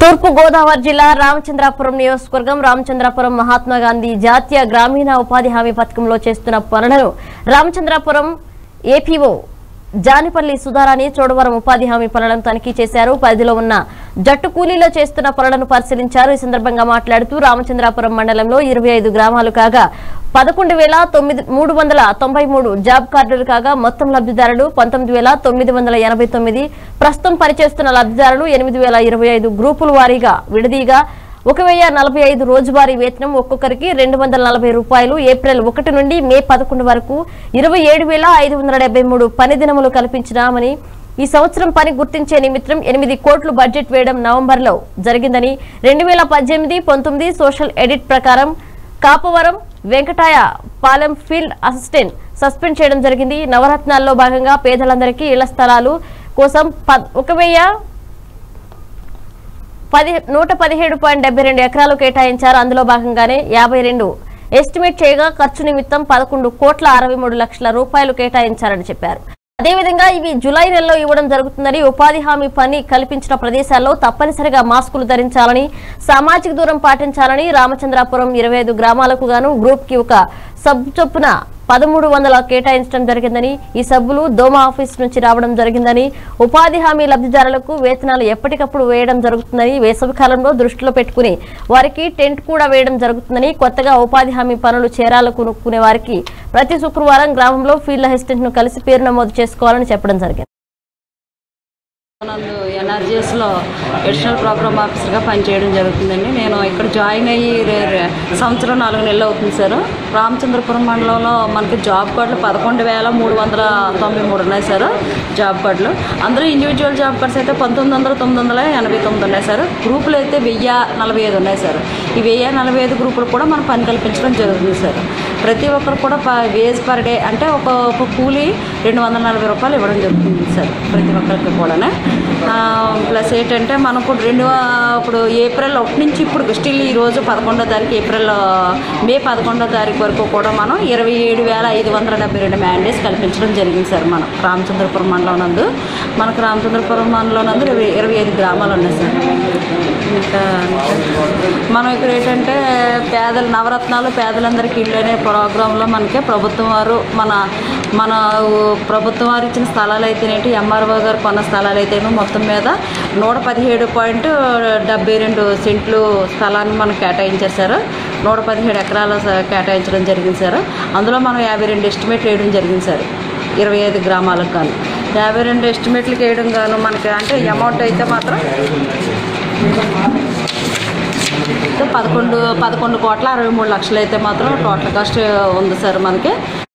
తూర్పు గోదావరి జిల్లా రామచంద్రాపురం నియోజకవర్గం రామచంద్రాపురం మహాత్మా గాంధీ జాతీయ గ్రామీణ ఉపాధి హామీ పథకంలో చేస్తున్న పనులను రామచంద్రాపురం ఏపీఓ జానిపల్లి సుధారాణి చోడవరం ఉపాధి హామీ పనులను తనిఖీ చేశారు పరిధిలో ఉన్న జట్టు కూలీలో చేస్తున్న పనులను పరిశీలించారు ఈ సందర్భంగా మాట్లాడుతూ రామచంద్రాపురం మండలంలో ఇరవై ఐదు గ్రామాలు కాగా పదకొండు వేల తొమ్మిది మూడు వందల తొంభై మూడు జాబ్ కార్డులు కాగా మొత్తం లబ్ధిదారులు పంతొమ్మిది వేల తొమ్మిది వందల ఎనభై తొమ్మిది ప్రస్తుతం పనిచేస్తున్న లబ్ధిదారులు ఎనిమిది వేల ఇరవై ఐదు గ్రూపుల వారీగా విడదీగా ఒక వెయ్యి నలభై ఐదు రోజువారీ వేతనం ఒక్కొక్కరికి రెండు వందల నలభై రూపాయలు ఏప్రిల్ ఒకటి నుండి మే పదకొండు వరకు ఇరవై ఏడు వేల ఐదు వందల డెబ్బై మూడు పని దినములు కల్పించినామని ఈ సంవత్సరం పని గుర్తించే నిమిత్తం ఎనిమిది కోట్లు బడ్జెట్ వేయడం నవంబర్లో జరిగిందని రెండు వేల పద్దెనిమిది పంతొమ్మిది సోషల్ ఎడిట్ ప్రకారం Kapavaram Venkatayapalem field assistant suspend చేయడం జరిగింది నవరత్నాల్లో భాగంగా పేదలందరికీ ఇళ్ల స్థలాలు కోసం పద్- ఒక వెయ్యి పది నూట పదిహేడు పాయింట్ డెబ్బై రెండు ఎకరాలు కేటాయించారు అందులో భాగంగానే యాభై రెండు ఎస్టిమేట్ చేయగా ఖర్చు నిమిత్తం పదకొండు కోట్ల అరవై మూడు లక్షల రూపాయలు కేటాయించారని చెప్పారు అదేవిధంగా ఇవి జులై నెలలో ఇవ్వడం జరుగుతుందని ఉపాధి హామీ పని కల్పించిన ప్రదేశాల్లో తప్పనిసరిగా మాస్కులు ధరించాలని సామాజిక దూరం పాటించాలని రామచంద్రాపురం ఇరవై ఐదు గ్రామాలకు గాను గ్రూప్ కి ఒక సబ్ చొప్పున పదమూడు వందల కేటాయించడం జరిగిందని ఈ సబ్బులు దోమ ఆఫీస్ నుంచి రావడం జరిగిందని ఉపాధి హామీ లబ్ధిదారులకు వేతనాలు ఎప్పటికప్పుడు వేయడం జరుగుతుందని వేసవి కాలంలో దృష్టిలో పెట్టుకుని వారికి టెంట్ కూడా వేయడం జరుగుతుందని కొత్తగా ఉపాధి హామీ పనులు చేరాలనుకునే వారికి ప్రతి శుక్రవారం గ్రామంలో ఫీల్డ్ అసిస్టెంట్ ను కలిసి పేరు నమోదు చేసుకోవాలని చెప్పడం జరిగింది నందు ఎన్ఆర్జీఎస్లో అడిషనల్ ప్రోగ్రామ్ ఆఫీసర్గా పనిచేయడం జరుగుతుందండి నేను ఇక్కడ జాయిన్ అయ్యి రే- రే- సంవత్సరం నాలుగు నెలలు అవుతుంది సార్ రామచంద్రపురం మండలంలో మనకి జాబ్ కార్డులు పదకొండు వేల మూడు వందల తొంభై మూడు ఉన్నాయి సార్ జాబ్ కార్డులు అందులో ఇండివిజువల్ జాబ్ కార్డ్స్ అయితే పంతొమ్మిది వందల తొమ్మిది వందల ఎనభై తొమ్మిది ఉన్నాయి సార్ గ్రూపులు అయితే వెయ్యి నలభై ఐదు ఉన్నాయి సార్ ఈ వెయ్యి నలభై ఐదు గ్రూపులు కూడా మనం పని కల్పించడం జరుగుతుంది సార్ ప్రతి ఒక్కరు కూడా ప- వేజ్ పర్ డే అంటే ఒక ఒక కూలీ రెండు వందల నలభై రూపాయలు ఇవ్వడం జరుగుతుంది సార్ ప్రతి ఒక్కరికి కూడా ప్లస్ ఏంటంటే మనకు రెండు ఆ, ఇప్పుడు ఏప్రిల్ ఒకటి నుంచి ఇప్పుడు స్టిల్ ఈ రోజు పదకొండో తారీఖు ఏప్రిల్ ఆ, మే పదకొండో తారీఖు వరకు కూడా మనం ఇరవై ఏడు వేల ఐదు వందల డెబ్బై రెండు మ్యాండేస్ కల్పించడం జరిగింది సార్ మనం రామచంద్రపురం మండలం నందు మనకు రామచంద్రపురం మండలం నందు ఇరవై ఇరవై ఐదు గ్రామాలు ఉన్నాయి సార్ ఇంకా మనం ఇక్కడ ఏంటంటే పేదలు నవరత్నాలు పేదలందరికీ ఇల్లు అనే ప్రోగ్రాంలో మనకి ప్రభుత్వం వారు మన మన ప్రభుత్వం వారు ఇచ్చిన స్థలాలు అయితేనేంటి ఎంఆర్ఓ గారు కొన్న స్థలాలు అయితేనే మొత్తం మీద నూట పదిహేడు పాయింట్ డెబ్బై రెండు సెంట్లు స్థలాన్ని మనం కేటాయించారు సార్ నూట పదిహేడు ఎకరాల స- కేటాయించడం జరిగింది సార్ అందులో మనం యాభై రెండు ఎస్టిమేట్ వేయడం జరిగింది సార్ ఇరవై ఐదు గ్రామాలకు గాను యాభై రెండు ఎస్టిమేట్లు వేయడం గాను మనకి అంటే అమౌంట్ అయితే మాత్రం పదకొండు పదకొండు కోట్ల అరవై మూడు లక్షలు అయితే మాత్రం టోటల్ కాస్ట్ ఉంది సార్ మనకి